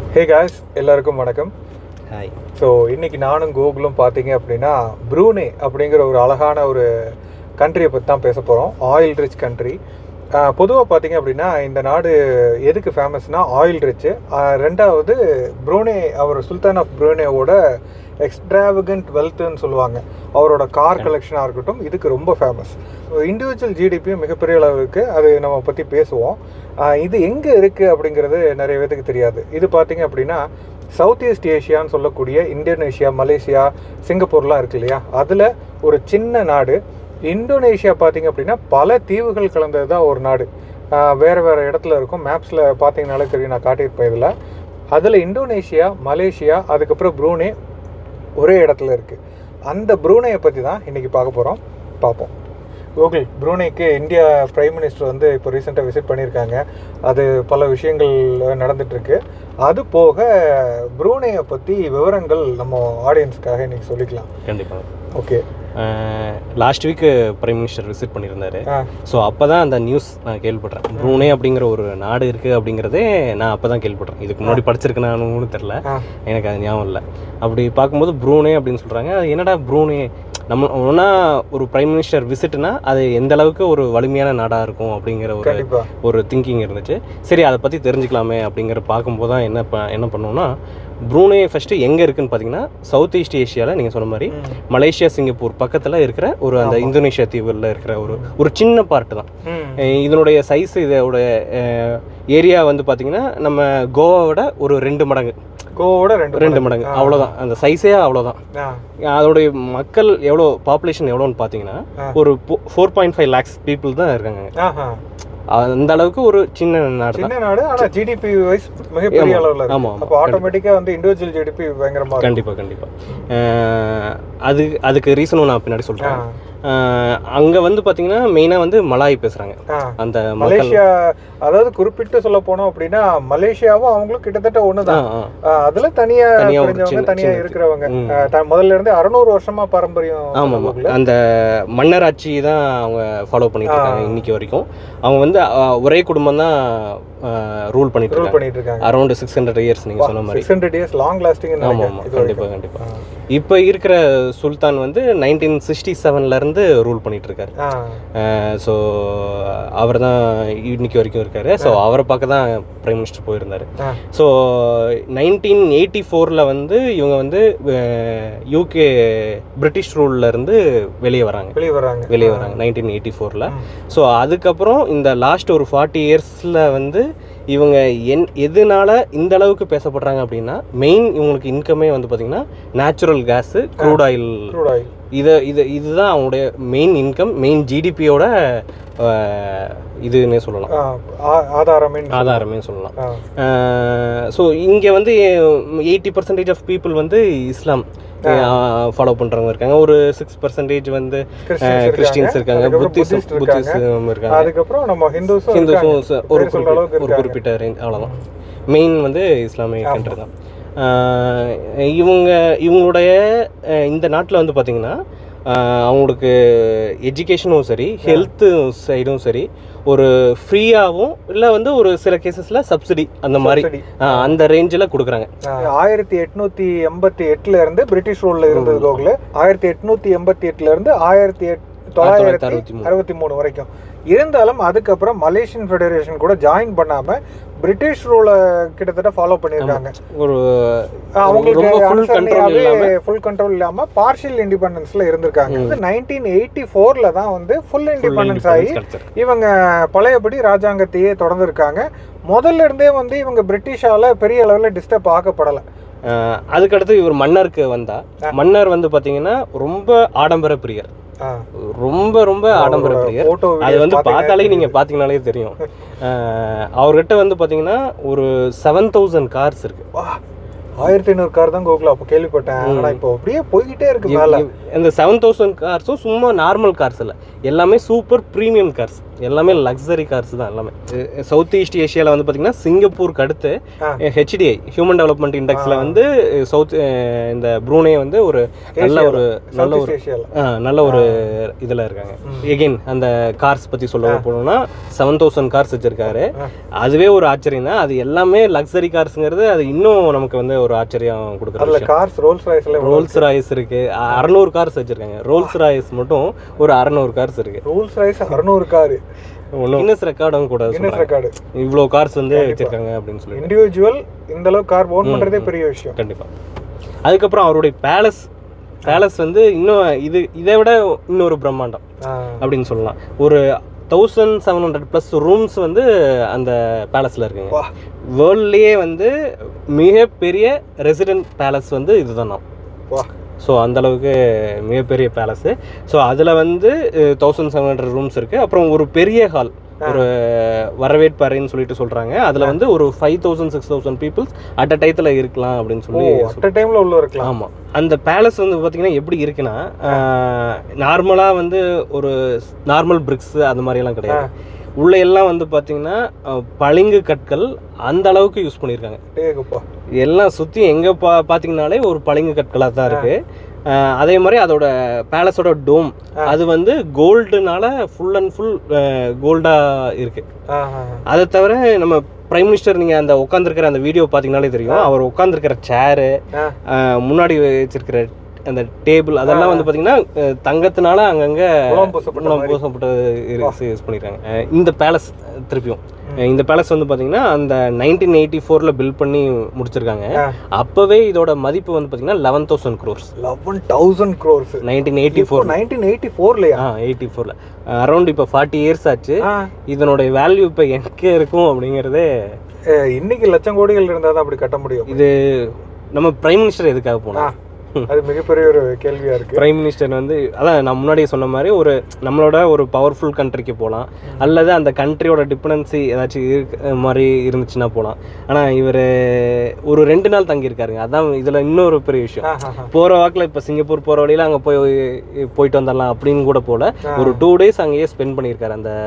Hey guys எல்லாருக்கும் வணக்கம் hi so இன்னைக்கு நானும் கோகுலும் பார்த்தீங்க அப்படின்னா ப்ரூனே அப்படிங்கிற ஒரு அழகான ஒரு கண்ட்ரியை பற்றி தான் பேச போகிறோம் ஆயில் ரிச் கண்ட்ரி பொதுவாக பார்த்தீங்க அப்படின்னா இந்த நாடு எதுக்கு ஃபேமஸ்னா ஆயில் ரிச்சு ரெண்டாவது ப்ரூனே அவர் சுல்தான் ஆஃப் ப்ரூனேவோட எக்ஸ்ட்ராவகண்ட் வெல்த்துன்னு சொல்லுவாங்க அவரோட கார் கலெக்ஷனாக இருக்கட்டும் இதுக்கு ரொம்ப ஃபேமஸ் இண்டிவிஜுவல் ஜிடிபியும் மிகப்பெரிய அளவுக்கு அது நம்ம பற்றி பேசுவோம் ஆஹ் இது எங்கே இருக்குது அப்படிங்கிறது நிறைய பேத்துக்கு தெரியாது இது பார்த்தீங்க அப்படின்னா சவுத் ஈஸ்ட் ஏஷியான்னு சொல்லக்கூடிய இந்தோனேஷியா மலேசியா சிங்கப்பூர்லாம் இருக்கு இல்லையா அதில் ஒரு சின்ன நாடு இந்தோனேஷியா பார்த்தீங்க அப்படின்னா பல தீவுகள் கலந்தது தான் ஒரு நாடு ஆஹ் வேற வேற இடத்துல இருக்கும் மேப்ஸில் பார்த்தீங்கனாலே தெரியும் நான் காட்டியிருப்பேன் இதில் அதில் இந்தோனேஷியா மலேசியா அதுக்கப்புறம் ப்ரூனே ஒரே இடத்துல இருக்குது அந்த ப்ரூனேயை பற்றி தான் இன்றைக்கி பார்க்க போகிறோம் பார்ப்போம் கோகுல் ப்ரூனேக்கு இந்தியா பிரைம் மினிஸ்டர் வந்து இப்போ ரீசெண்டாக விசிட் பண்ணியிருக்காங்க அது பல விஷயங்கள் நடந்துட்டு இருக்கு அது போக ப்ரூனேயை பற்றி விவரங்கள் நம்ம ஆடியன்ஸ்க்காக இன்னைக்கு சொல்லிக்கலாம் கண்டிப்பாக okay last week prime minister visit பண்ணியிருந்தாரு ஆ ஸோ அப்போ தான் அந்த நியூஸ் நான் கேள்விப்பட்டேன் ப்ரூனே அப்படிங்கிற ஒரு நாடு இருக்குது அப்படிங்கிறதே நான் அப்போ தான் கேள்விப்பட்டேன் இதுக்கு முன்னாடி படிச்சிருக்கேனான்னு தெரில ஆ எனக்கு அது ஞாபகம் இல்லை அப்படி பார்க்கும்போது ப்ரூனே அப்படின்னு சொல்கிறாங்க அது என்னடா ப்ரூனே நம்ம ஒன்றா ஒரு பிரைம் மினிஸ்டர் விசிட்னா அது எந்த அளவுக்கு ஒரு வலிமையான நாடாக இருக்கும் அப்படிங்கிற ஒரு கண்டிப்பா ஒரு திங்கிங் இருந்துச்சு சரி அதை பற்றி தெரிஞ்சுக்கலாமே அப்படிங்கிற பார்க்கும்போது தான் என்ன ப என்ன பண்ணோம்னா ப்ரூனே ஃபஸ்ட்டு எங்கே இருக்குன்னு பார்த்தீங்கன்னா சவுத் ஈஸ்ட் ஏஷியாவில் நீங்கள் சொன்ன மாதிரி ம். மலேசியா சிங்கப்பூர் பக்கத்தில் இருக்கிற ஒரு அந்த ஆமா. இந்தோனேஷியா தீவுல இருக்கிற ஒரு ஒரு சின்ன பார்ட் தான் ம். அஹ் இதனுடைய சைஸ் இதோட ஏரியா வந்து பார்த்தீங்கன்னா நம்ம கோவாவோட ஒரு ரெண்டு மடங்கு கோவோட ரெண்டு ரெண்டு மடங்கு ஆ. அவ்வளோதான் அந்த சைஸே அவ்வளோதான் ஆ அதோடைய மக்கள் எவ்வளோ பாப்புலேஷன் எவ்வளோன்னு பார்த்தீங்கன்னா ஆ. ஒரு four point five lakhs people தான் இருக்காங்க ஆஹா அந்த அளவுக்கு ஒரு சின்ன நாடு தான் சின்ன நாடு ஆனா ஜிடிபி வைஸ் மிகப்பெரிய ஆமா, அளவுல ஆமா, இருக்கு ஆமா. அப்போ ஆட்டோமேட்டிக்கா வந்து இண்டிவிஜுவல் ஜிடிபி பயங்கரமா இருக்கும் கண்டிப்பா கண்டிப்பா அஹ் அது அதுக்கு ரீசனும் நான் பின்னாடி ஆ, சொல்றேன் அஹ் அங்க வந்து பாத்தீங்கன்னா மெயினா வந்து மலாய் பேசுறாங்க ஆ. அந்த மக்கள் மலேசியா அதாவது குறிப்பிட்டு சொல்ல போனோம் அப்படின்னா மலேசியாவும் அவங்களும் கிட்டத்தட்ட ஆ, ஒண்ணுதான் ஆ. ஆ, அதுல தனியா தனியா ஒரு பிரிஞ்சவங்க சின்ன- தனியா சின்ன- இருக்கிறவங்க ம். ஆ, த- முதல்ல இருந்து அறுநூறு வருஷமா பாரம்பரியம் ஆமா ஆமா ஊர்ல. அந்த மன்னர் ஆட்சி தான் அவங்க ஃபாலோ பண்ணிட்டு இருக்காங்க ஆ. இன்னைக்கு வரைக்கும் அவங்க வந்து அஹ், ஒரே குடும்பம் தான் ரூல் பண்ணிட்டு ரூல் இருக்காங்க பண்ணிட்டு இருக்காங்க அரௌண்ட் சிக்ஸ் ஹண்ட்ரட் இயர்ஸ் நீங்க சொன்ன மாதிரி six hundred years long lasting ஆமா ஆமா கண்டிப்பா கண்டிப்பா இப்போ இருக்கிற சுல்தான் வந்து நைன்டீன் சிக்ஸ்டி செவன்ல இருந்து ரூல் பண்ணிட்டு இருக்காரு ஸோ அவர் தான் இன்னைக்கு வரைக்கும் இருக்காரு ஸோ அவரை பார்க்க தான் பிரைம் மினிஸ்டர் போயிருந்தாரு ஆ. ஸோ நைன்டீன் எயிட்டி ஃபோரில் வந்து இவங்க வந்து யூகே பிரிட்டிஷ் ரூல்ல இருந்து வெளியே வராங்க வெளியே வராங்க வெளியே வராங்க நைன்டீன் எயிட்டி ஃபோரில் ம். ஸோ அதுக்கப்புறம் இந்த லாஸ்ட் ஒரு ஃபார்ட்டி இயர்ஸில் வந்து இவங்க என் எதனால இந்த அளவுக்கு பேசப்படுறாங்க அப்படின்னா மெயின் இவங்களுக்கு இன்கமே வந்து பார்த்திங்கன்னா natural gas crude oil Crude oil. இதை இது இதுதான் அவங்களுடைய மெயின் இன்கம் மெயின் ஜிடிபியோட இதுன்னே சொல்லலாம் ஆ, ஆ- ஆதாரமே ஆதாரமே சொல்லலாம் ஆ, ஸோ இங்கே வந்து எயிட்டி பர்சன்டேஜ் ஆஃப் பீப்புள் வந்து இஸ்லாம் ஃபாலோ பண்ணுறவங்க இருக்காங்க ஒரு சிக்ஸ் பர்சன்டேஜ் வந்து கிறிஸ்டியன்ஸ் கிறிஸ்டியன்ஸ் இருக்காங்க அதுக்கப்புறம் புத்திஸ்ட் புத்திஸ்ட் இருக்காங்க. புத்திஸ்ட் இருக்காங்க அதுக்கப்புறம் நம்ம ஹிந்துஸும் ஹிந்துஸும் இருக்காங்க. ச- ஒரு பேர் சொல்ற குறிப்பிட்ட அளவுக்கு ஒரு இருக்காங்க. குறிப்பிட்ட ரேஞ்ச் அவ்வளோதான் மெயின் வந்து இஸ்லாமிய ஆமா. கண்ட்ரி தான் ஆஹ் இவங்க இவங்களுடைய அஹ் இந்த நாட்டில் வந்து பார்த்தீங்கன்னா ஆஹ் அவங்களுக்கு எஜுகேஷனும் சரி ஹெல்த்து சைடும் சரி ஒரு ஃப்ரீயாகவும் இல்லை வந்து ஒரு சில கேசஸில் சப்சிடி அந்த மாதிரி Subsidy. ஆஹ் அந்த ரேஞ்சில் கொடுக்குறாங்க ஆ, ஆயிரத்தி எட்நூத்தி எண்பத்தி எட்டுல இருந்து பிரிட்டிஷ் ரூல்ல இருந்தது கோகுல ஆயிரத்தி எட்நூத்தி எண்பத்தி எட்டுல இருந்து ஆயிரத்தி எட்- தொள்ளாயிரத்தி அறுபத்தி மூணு. அறுபத்தி மூணு வரைக்கும் இருந்தாலும் அதுக்கப்புறம் மலேசியன் ஃபெடரேஷன் கூட ஜாயின் பண்ணாம பிரிட்டிஷ் ரூலை கிட்டத்தட்ட ஃபாலோ பண்ணியிருக்காங்க ஒரு அவங்களுக்கு ரொம்ப ஃபுல் கண்ட்ரோல் இல்லாமல் ஃபுல் கண்ட்ரோல் இல்லாம பார்ஷியல் இண்டிபெண்டன்ஸ்ல இருந்திருக்காங்க நைன்டீன் எயிட்டி ஃபோர்ல தான் வந்து ஃபுல் இண்டிபெண்டன்ஸ் ஆகி கிடச்சிருக்கு இவங்க பழையபடி ராஜாங்கத்தையே தொடர்ந்துருக்காங்க முதல்ல இருந்தே வந்து இவங்க பிரிட்டிஷால பெரிய அளவுல டிஸ்டர்ப் ஆக்கப்படல ஆஹ் அதுக்கடுத்து இவர் மன்னருக்கு வந்தா மன்னர் வந்து பார்த்தீங்கன்னா ரொம்ப ஆடம்பர பிரியர் ஆ. ரொம்ப ரொம்ப ஆடம்பர பிரியர் போட்டோ அது வந்து பார்த்தாலே நீங்க பாத்தீங்கனாலே தெரியும் அஹ் அவர்கிட்ட வந்து பாத்தீங்கன்னா ஒரு செவன் தௌசண்ட் கார்ஸ் இருக்கு ஆயிரத்தி ஐநூறு கார் தான் கோகுல அப்ப கேள்விப்பட்டேன் ஆனா இப்போ அப்படியே போய்கிட்டே இருக்கு மேல இந்த செவன் தௌசண்ட் கார்ஸும் சும்மா நார்மல் கார்ஸ் இல்ல எல்லாமே சூப்பர் ப்ரீமியம் கார்ஸ் எல்லாமே லக்ஸரி கார்ஸ் தான் எல்லாமே சவுத் ஈஸ்ட் ஏஷியாவில் வந்து பார்த்தீங்கன்னா சிங்கப்பூருக்கு அடுத்து ஆ. ஹெச்டிஐ ஹியூமன் டெவலப்மெண்ட் இண்டெக்ஸில் வந்து சவுத் இந்த ப்ரூனே வந்து ஒரு நல்ல ஒரு நல்ல சவுத் ஒரு ஏஷியால ஆ, நல்ல ஒரு இதில் இருக்காங்க எகெயின் அந்த கார்ஸ் பற்றி சொல்ல போனோம்னா செவன் தௌசண்ட் கார்ஸ் வச்சிருக்காரு ஆ. அதுவே ஒரு ஆச்சரியம் தான் அது எல்லாமே லக்ஸரி கார்ஸுங்கிறது அது இன்னும் நமக்கு வந்து ஒரு ஆச்சரியம் கொடுக்குற அதுல விஷயம் கார்ஸ் ரோல்ஸ் ராய்ஸ்ல ரோல்ஸ் ராய்ஸ் இருக்கு அறநூறு கார்ஸ் வச்சிருக்காங்க ரோல்ஸ் ராய்ஸ் மட்டும் ஒரு அறநூறு கார்ஸ் இருக்கு ரோல்ஸ் ராய்ஸ் அறுநூறு காரு ஒன்றும் கின்னஸ் ரெக்கார்டும் கூட கின்னஸ் சொல்றாங்க ரெக்கார்டு இவ்வளோ கார்ஸ் வந்து வச்சிருக்காங்க அப்படின்னு சொல்லிட்டு இண்டிவிஜுவல் இந்த அளவுக்கு கார் ஓன் பண்றதே பெரிய விஷயம் கண்டிப்பா அதுக்கப்புறம் அவருடைய பேலஸ் பேலஸ் வந்து இன்னும் இது இதை விட இன்னொரு பிரம்மாண்டம் ஆ, அப்படின்னு சொல்லலாம் ஒரு thousand seven hundred plus rooms வந்து அந்த பேலஸில் இருக்குங்க வா. வேர்ல்ட்லேயே வந்து மிகப்பெரிய ரெசிடென்ட் பேலஸ் வந்து இதுதான் வா ஸோ அந்தளவுக்கு மிகப்பெரிய பேலஸு ஸோ அதில் வந்து தௌசண்ட் செவன் ஹண்ட்ரட் ரூம்ஸ் இருக்குது அப்புறம் ஒரு பெரிய ஹால் ஒரு வரவேற்பு அறைன்னு சொல்லிட்டு சொல்கிறாங்க அதில் வந்து ஒரு five thousand six thousand peoples at a டயத்தில் இருக்கலாம் அப்படின்னு ஓ சொல்லி அட் டைம்ல உள்ள இருக்கலாம் ஆமாம் அந்த பேலஸ் வந்து பார்த்தீங்கன்னா எப்படி இருக்குன்னா நார்மலாக வந்து ஒரு நார்மல் பிரிக்ஸ் அந்த மாதிரியெல்லாம் கிடையாது உள்ள எல்லாம் வந்து பார்த்தீங்கன்னா அஹ், பளிங்கு கற்கள் அந்த அளவுக்கு யூஸ் பண்ணியிருக்காங்க டேகுப்பா எல்லாம் சுற்றி எங்கே பா பார்த்தீங்கனாலே ஒரு பளிங்கு கற்களாக தான் இருக்குது அதே மாதிரி அதோட பேலஸோட டோம் அது வந்து கோல்டுனால ஃபுல் அண்ட் ஃபுல் கோல்டாக இருக்குது ஆ, ஆ, அதை தவிர நம்ம பிரைம் மினிஸ்டர் நீங்கள் அந்த உட்காந்துருக்கிற அந்த வீடியோ பார்த்தீங்கனாலே தெரியும் அவர் உட்காந்துருக்கிற சேரு ஆ. முன்னாடி வச்சிருக்கிற அந்த டேபிள் அதெல்லாம் வந்து பார்த்தீங்கன்னா அஹ், தங்கத்தினால அங்கங்கே உலகம் பூசப்பட்ட உலகம் மாதிரி. பூசப்பட்ட யூஸ் பண்ணியிருக்காங்க அஹ், இந்த பேலஸ் திருப்பியும் அஹ், இந்த பேலஸ் வந்து பார்த்தீங்கன்னா அந்த நைன்டீன் எயிட்டி ஃபோரில் பில்ட் பண்ணி முடிச்சிருக்காங்க ஆ. அப்போவே இதோட மதிப்பு வந்து பார்த்தீங்கன்னா eleven thousand crores 11,000 crores nineteen eighty இப்போ ஃபோர் 1984 லயா ஆ எயிட்டி ஃபோரில் அரௌண்ட் இப்போ ஃபார்ட்டி இயர்ஸ் ஆச்சு ஆ, இதனுடைய வேல்யூ இப்போ எங்கே இருக்கும் அப்படிங்கிறதே அஹ், இன்னைக்கு லட்சம் கோடிகள் இருந்தா தான் அப்படி கட்ட முடியும் இது நம்ம பிரைம் மினிஸ்டர் எதுக்காக போனோம் அது மிகப்பெரிய ஒரு கேள்வியா இருக்கு பிரைம் மினிஸ்டர் வந்து அதான் நான் முன்னாடியே சொன்ன மாதிரி ஒரு நம்மளோட ஒரு பவர்ஃபுல் கண்ட்ரிக்கு போகலாம் அல்லது அந்த கண்ட்ரியோட டிபெண்டன்சி ஏதாச்சும் இருக்க மாதிரி இருந்துச்சுன்னா போகலாம் ஆனால் இவர் ஒரு ரெண்டு நாள் தங்கியிருக்காருங்க அதான் இதில் இன்னொரு பெரிய விஷயம் ஆ, ஆ, ஆ. போகிற வாக்கில் இப்போ சிங்கப்பூர் போகிற வழியில் அங்கே போய் போயிட்டு வந்துடலாம் அப்படின்னு கூட போல ஒரு டூ டேஸ் அங்கேயே ஸ்பெண்ட் பண்ணியிருக்காரு அந்த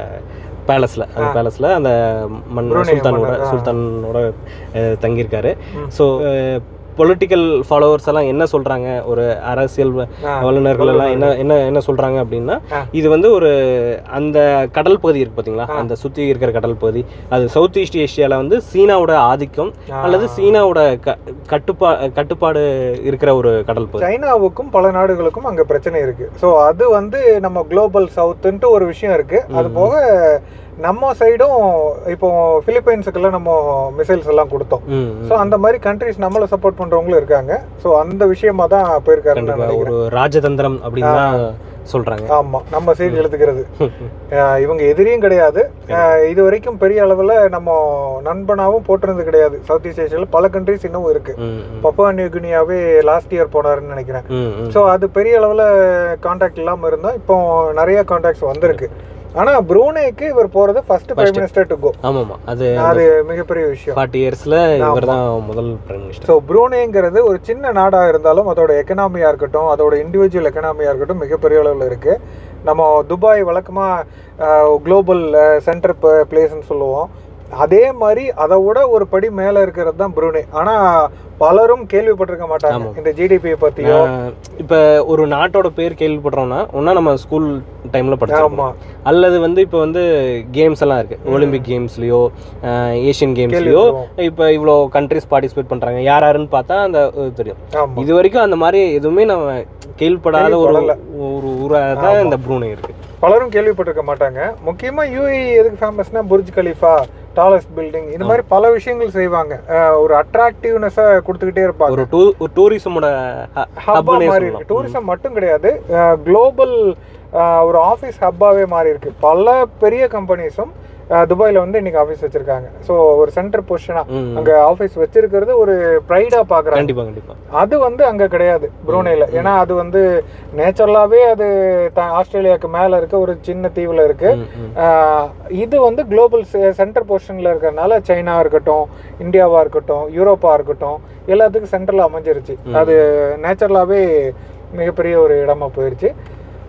பேலஸில் அந்த பேலஸில் அந்த மன் புரூனே சுல்தானோட மன்னர், ஆ. சுல்தானோட அஹ், தங்கியிருக்காரு ம். ஸோ பொலிட்டிக்கல் ஃபாலோவர்ஸ் எல்லாம் என்ன சொல்கிறாங்க ஒரு அரசியல் வ- ஆ, வல்லுநர்கள் எல்லாம் என்ன என்ன என்ன சொல்கிறாங்க அப்படின்னா ஆ. இது வந்து ஒரு அந்த கடல் பகுதி இருக்கு பார்த்தீங்களா அந்த சுற்றி இருக்கிற கடல் பகுதி அது சவுத் ஈஸ்ட் ஏஷியாவில் வந்து சீனாவோட ஆதிக்கம் ஆ. அல்லது சீனாவோட க கட்டுப்பா கட்டுப்பாடு இருக்கிற ஒரு கடல் பகுதி சைனாவுக்கும் பல நாடுகளுக்கும் அங்க பிரச்சனை இருக்கு ஸோ அது வந்து நம்ம குளோபல் சவுத்துன்ட்டு ஒரு விஷயம் இருக்கு அது போக நம்ம சைடும் இப்போ பிலிப்பைன்ஸுக்கெல்லாம் நம்ம மிசைல்ஸ் எல்லாம் கொடுத்தோம் ம், ம். ஸோ அந்த மாதிரி கண்ட்ரிஸ் நம்மளை சப்போர்ட் பண்றவங்களும் இருக்காங்க ஸோ அந்த விஷயமா தான் போயிருக்காருன்னு நான் கண்டிப்பா நினைக்கிறேன் ஒரு ராஜதந்திரம் அப்படின்னு தான் சொல்றாங்க ஆமா நம்ம சைடு எழுதுக்கிறது அஹ் இவங்க எதிரியும் கிடையாது அஹ் இது வரைக்கும் பெரிய அளவுல நம்ம நண்பனாவும் போட்டிருந்தது கிடையாது சவுத் ஈஸ்ட் ஏஷியால பல கண்ட்ரிஸ் இன்னும் இருக்கு ம், ம். பப்பா நியூகினியாவே லாஸ்ட் இயர் போனாருன்னு நினைக்கிறேன் ம், ம். ஸோ அது பெரிய அளவில் காண்டாக்ட் இல்லாமல் இருந்தோம் இப்போ நிறைய காண்டாக்ட்ஸ் வந்திருக்கு ஆனால் ப்ரூனேக்கு இவர் போகிறது first prime minister to go ஆமாமா அது அது மிகப்பெரிய விஷயம் ஃபார்ட்டி இயர்ஸ்ல இவர் தான் முதல் பிரைம் மினிஸ்டர் ஸோ ப்ரூனேங்கிறது ஒரு சின்ன நாடாக இருந்தாலும் அதோட எக்கனாமியாக இருக்கட்டும் அதோட இண்டிவிஜுவல் எக்கனாமியாக இருக்கட்டும் மிகப்பெரிய அளவில் இருக்குது நம்ம துபாய் வழக்கமாக குளோபல் சென்டர் பிளேஸ்ன்னு சொல்லுவோம் அதே மாதிரி அதை விட ஒரு படி மேலே இருக்கிறது தான் ப்ரூனே ஆனால் பலரும் கேள்விப்பட்டிருக்க மாட்டாங்க இந்த ஜிடிபியை பற்றியோ இப்போ ஒரு நாட்டோட பேர் கேள்விப்படுறோம்னா ஒன்றா நம்ம ஸ்கூல் டைம்ல படிச்சோம் ஆமாம் அல்லது வந்து இப்போ வந்து கேம்ஸ் எல்லாம் இருக்கு ஒலிம்பிக் கேம்ஸ்லயோ ஏஷியன் கேம்ஸ்லயோ கேள்விப்படுவோம் இப்போ இவ்வளோ கண்ட்ரிஸ் பார்ட்டிசிபேட் பண்றாங்க யார் யாருன்னு பார்த்தா அந்த அஹ், தெரியும் ஆமாம் இது வரைக்கும் அந்த மாதிரி எதுவுமே நம்ம கேள்விப்படாத ஒரு கேள்விப்படல. ஒரு ஊராக தான் இந்த ப்ரூனே இருக்கு பலரும் கேள்விப்பட்டிருக்க மாட்டாங்க முக்கியமா யூஏ எதுக்கு ஃபேமஸ்னா புர்ஜ் கலீஃபா டாலஸ்ட் பில்டிங் இந்த மாதிரி பல விஷயங்கள் செய்வாங்க அஹ் ஒரு அட்ராக்டிவ்னஸை கொடுத்துக்கிட்டே இருப்பாங்க ஒரு டூ ஒரு டூரிசமோட ஹப்பா ஹப்னே மாறி இருக்கு டூரிசம் மட்டும் கிடையாது குளோபல் ஒரு ஆஃபீஸ் ஹப்பாவே மாறி இருக்கு பல பெரிய கம்பெனிஸும் துபாயில வந்து இன்னைக்கு ஆஃபீஸ் வச்சிருக்காங்க ஸோ ஒரு சென்டர் பொசிஷனா அங்க ஆஃபீஸ் வச்சிருக்கிறது ஒரு ப்ரைடா பாக்குறாங்க கண்டிப்பா கண்டிப்பா அது வந்து அங்க கிடையாது புரூனேல ஏன்னா அது வந்து நேச்சுரலாவே அது த- ஆஸ்திரேலியாவுக்கு மேல இருக்க ஒரு சின்ன தீவுல இருக்கு ம், ம். ஆஹ் இது வந்து குளோபல் சென்டர் பொசிஷன்ல இருக்கிறதுனால சைனா இருக்கட்டும் இந்தியாவா இருக்கட்டும் யூரோப்பா இருக்கட்டும் எல்லாத்துக்கும் சென்டர்ல அமைஞ்சிருச்சு அது நேச்சுரலாவே மிகப்பெரிய ஒரு இடமா போயிருச்சு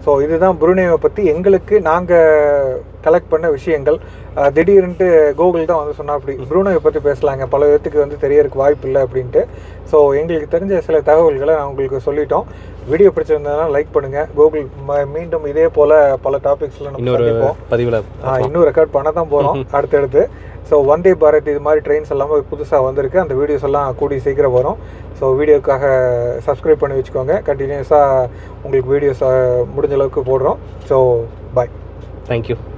ஸோ இதுதான் புருனேவை பற்றி எங்களுக்கு நாங்கள் கலெக்ட் பண்ண விஷயங்கள் அஹ், திடீர்னுட்டு கூகுள் தான் வந்து சொன்னா அப்படி புருனேவை பற்றி பேசலாங்க பல பேர்த்துக்கு வந்து தெரியறதுக்கு வாய்ப்பு இல்லை அப்படின்ட்டு ஸோ எங்களுக்கு தெரிஞ்ச சில தகவல்களை நான் உங்களுக்கு சொல்லிட்டோம் வீடியோ பிடிச்சிருந்ததுனா லைக் பண்ணுங்கள் கூகுள் ம- மீண்டும் இதே போல் பல டாபிக்ஸில் நம்ம இன்னொரு சந்திப்போம் பதிவில் ஆ, இன்னும் ரெக்கார்ட் பண்ண தான் போகிறோம் அடுத்தடுத்து ஸோ வந்தே பாரத் இது மாதிரி ட்ரெயின்ஸ் எல்லாமே புதுசாக வந்திருக்கு அந்த வீடியோஸ் எல்லாம் கூடி சீக்கிரம் வரும் ஸோ வீடியோக்காக சப்ஸ்கிரைப் பண்ணி வச்சுக்கோங்க கண்டினியூஸாக உங்களுக்கு வீடியோஸ் முடிஞ்ச அளவுக்கு போடுறோம் ஸோ பாய் தேங்க்யூ